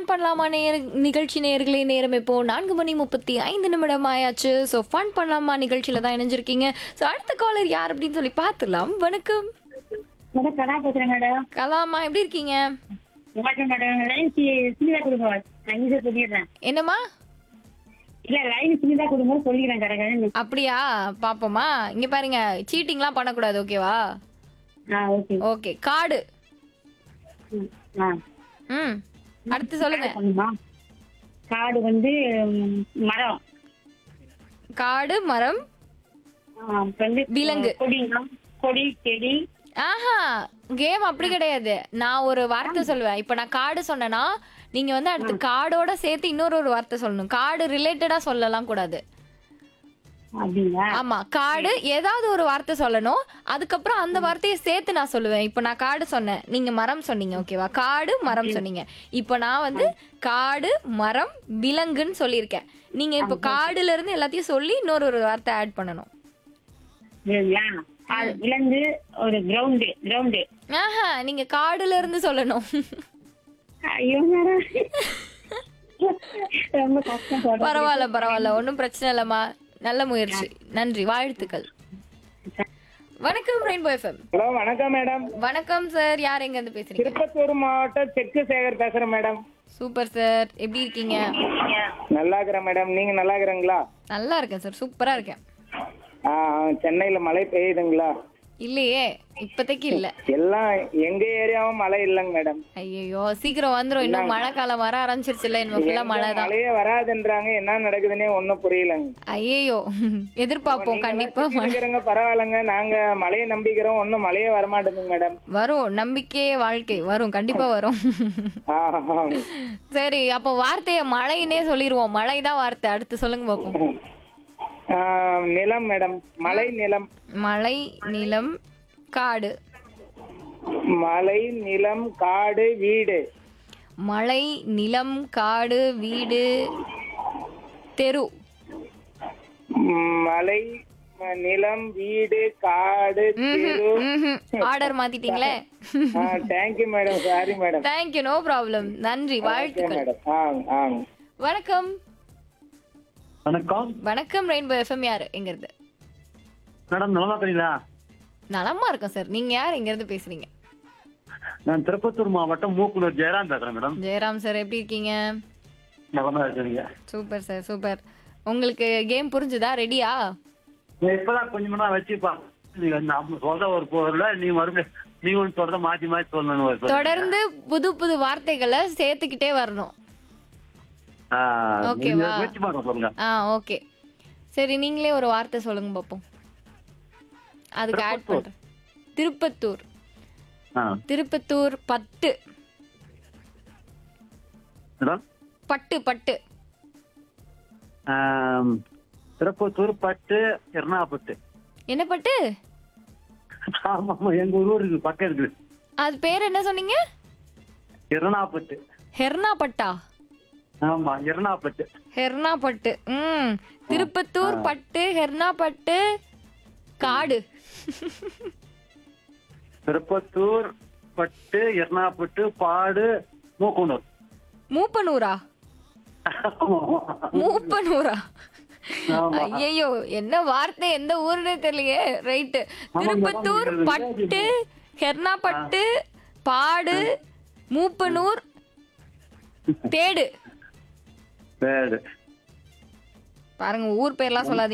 Fun பண்ணலாமா நேர நிகழ்ச்சி நேர்களே நேரம் இப்போ நான்கு மணி முப்பத்தி ஐந்து நிமிடம் ஆயாச்சு ஸோ ஃபன் பண்ணலாமா நிகழ்ச்சியில தான் இணைஞ்சிருக்கீங்க ஸோ அடுத்த காலர் யார் அப்படின்னு சொல்லி பார்த்துலாம் வணக்கம் மேடம் கடா பேசுறேன் மேடம் கலாமா எப்படி இருக்கீங்க வணக்கம் மேடம் லைன் சின்னதா கொடுங்க நான் இங்கே சொல்லிடுறேன் என்னம்மா இல்ல லைன் சின்னதா கொடுங்க சொல்லிடுறேன் கடை அப்படியா பாப்போமா இங்க பாருங்க சீட்டிங்லாம் பண்ணக்கூடாது ஓகேவா ஆ ஓகே ஓகே காடு ம், ஆ ம் அடுத்து சொல்லுங்க பண்ணுமா காடு வந்து ம், மரம் காடு மரம் ஆ, அப்புறம் வந்து விலங்கு. கொடி கொடி செடி ஆஹா கேம் அப்படி கிடையாது நான் ஒரு வார்த்தை சொல்லுவேன் இப்போ நான் காடு சொன்னேன்னா நீங்க வந்து அடுத்து காடோட சேர்த்து இன்னொரு ஒரு வார்த்தை சொல்லணும் காடு ரிலேட்டடா சொல்லலாம் கூடாது அப்படிங்களா ஆமா காடு ஏதாவது ஒரு வார்த்தை சொல்லணும் அதுக்கப்புறம் அந்த வார்த்தையை சேர்த்து நான் சொல்லுவேன் இப்போ நான் காடு சொன்னேன் நீங்க மரம் சொன்னீங்க ஓகேவா காடு மரம் சொன்னீங்க இப்போ நான் வந்து காடு மரம் விலங்குன்னு சொல்லியிருக்கேன் நீங்க இப்போ காடுல இருந்து எல்லாத்தையும் சொல்லி இன்னொரு ஒரு வார்த்தை ஆட் பண்ணணும் இல்லைங்களா அது விலங்கு ஒரு கிரவுண்டு கிரவுண்டு ஆஹா நீங்க காடுல இருந்து சொல்லணும் ஐயோ மேடம் ரொம்ப கஷ்டம் சொல்றேன். பரவாயில்ல பரவாயில்ல ஒன்றும் பிரச்சனை இல்லம்மா நல்ல முயற்சி நன்றி வாழ்த்துக்கள் வணக்கம் ரெயின்போ எஃப்எம் ஹலோ வணக்கம் மேடம் வணக்கம் சார் யார் எங்க இருந்து பேசுறீங்க திருப்பத்தூர் மாவட்டம் செக்கு சேகர் பேசுறேன் மேடம் சூப்பர் சார் எப்படி இருக்கீங்க நல்லா இருக்கிறேன் மேடம் நீங்க நல்லா இருக்கிறீங்களா நல்லா இருக்கேன் சார் சூப்பரா இருக்கேன் ஆ, சென்னையில மழை பெய்யுதுங்களா இல்லையே இப்போதைக்கு இல்ல எல்லாம் எங்க ஏரியாவும் மழை இல்லைங்க மேடம் ஐயோ சீக்கிரம் வந்துரும் இன்னும் மழை காலம் வர ஆரம்பிச்சிருச்சுல இன்னும் ஃபுல்லா மழை தான் மழையே வராதுன்றாங்க என்ன நடக்குதுன்னே ஒண்ணும் புரியலங்க ஐயோ எதிர்பார்ப்போம் கண்டிப்பா மழை இருக்கிறவங்க பரவாயில்லைங்க நாங்க மழையை நம்பிக்கிறோம் ஒன்னும் மழையே வரமாட்டேங்குங்க மேடம் வரும் நம்பிக்கையே வாழ்க்கை வரும் கண்டிப்பா வரும் ஆ, சரி அப்போ வார்த்தைய மழைன்னே சொல்லிடுவோம் மழை தான் வார்த்தை அடுத்து சொல்லுங்க பார்ப்போம் ஆ, நிலம் மேடம் மலை நிலம் மலை நிலம் காடு மலை நிலம் காடு வீடு மலை நிலம் காடு வீடு தெரு ம், மலை ம- நிலம் வீடு காடு தெரு ஆர்டர் மாத்திட்டீங்களே thank you madam sorry madam thank you no problem நன்றி வாழ்த்துக்கள் மேடம் ஆ ஆ வணக்கம் வணக்கம் வணக்கம் ரெயின்போ எஃப்எம் யாரு எங்க இருந்து மேடம் நலமா இருக்கீங்களா நலமா இருக்கேன் சார் நீங்க யார் எங்க இருந்து பேசுறீங்க நான் திருப்பத்தூர் மாவட்டம் மூக்குனூர் ஜெயராம் பேசுறேன் மேடம் ஜெயராம் சார் எப்படி இருக்கீங்க நலமா இருக்கிறீங்க சூப்பர் சார் சூப்பர் உங்களுக்கு கேம் புரிஞ்சுதா ரெடியா நான் இப்பதான் கொஞ்சம் மணி வச்சுப்பா நீங்க நம்ம சொல்ற ஒரு பொருள நீ மறுபடியும் நீ ஒன்று சொல்றத மாத்தி மாத்தி சொல்லணும் ஒரு பொருள். தொடர்ந்து புது புது வார்த்தைகளை சேர்த்துக்கிட்டே வரணும் ஆ, ஓகேவா? நீங்க முயற்சி பண்ண சொல்லுங்க ஆ ஓகே சரி நீங்களே ஒரு வார்த்தை சொல்லுங்க பார்ப்போம் அதுக்கு ஆட் பண்றேன் திருப்பத்தூர் ஆ, திருப்பத்தூர் பட்டு மேடம் பட்டு பட்டு ஆம், திருப்பத்தூர் பட்டு எர்ணாபட்டு என்ன பட்டு ஆமா ஆமா எங்க ஊர் இருக்கு பக்கம் இருக்குது அது பேர் என்ன சொன்னீங்க எர்ணாபட்டு ஹெர்னா பட்டா ஆமா எர்ணாபட்டு ஹெர்னா பட்டு ம் திருப்பத்தூர் பட்டு ஹெர்னா பட்டு காடு திருப்பத்தூர் பட்டு எர்ணாபட்டு பாடு மூக்குனூர் மூப்பனூரா மூப்பனூரா ஆமா. ஐயோ என்ன வார்த்தை எந்த ஊருன்னே தெரியலையே ரைட்டு திருப்பத்தூர் ஆமா, பட்டு ஹெர்னா பட்டு பாடு மூப்பனூர் தேடு சரி பாருங்க ஊர் பேர்லாம் சொல்லாதீங்க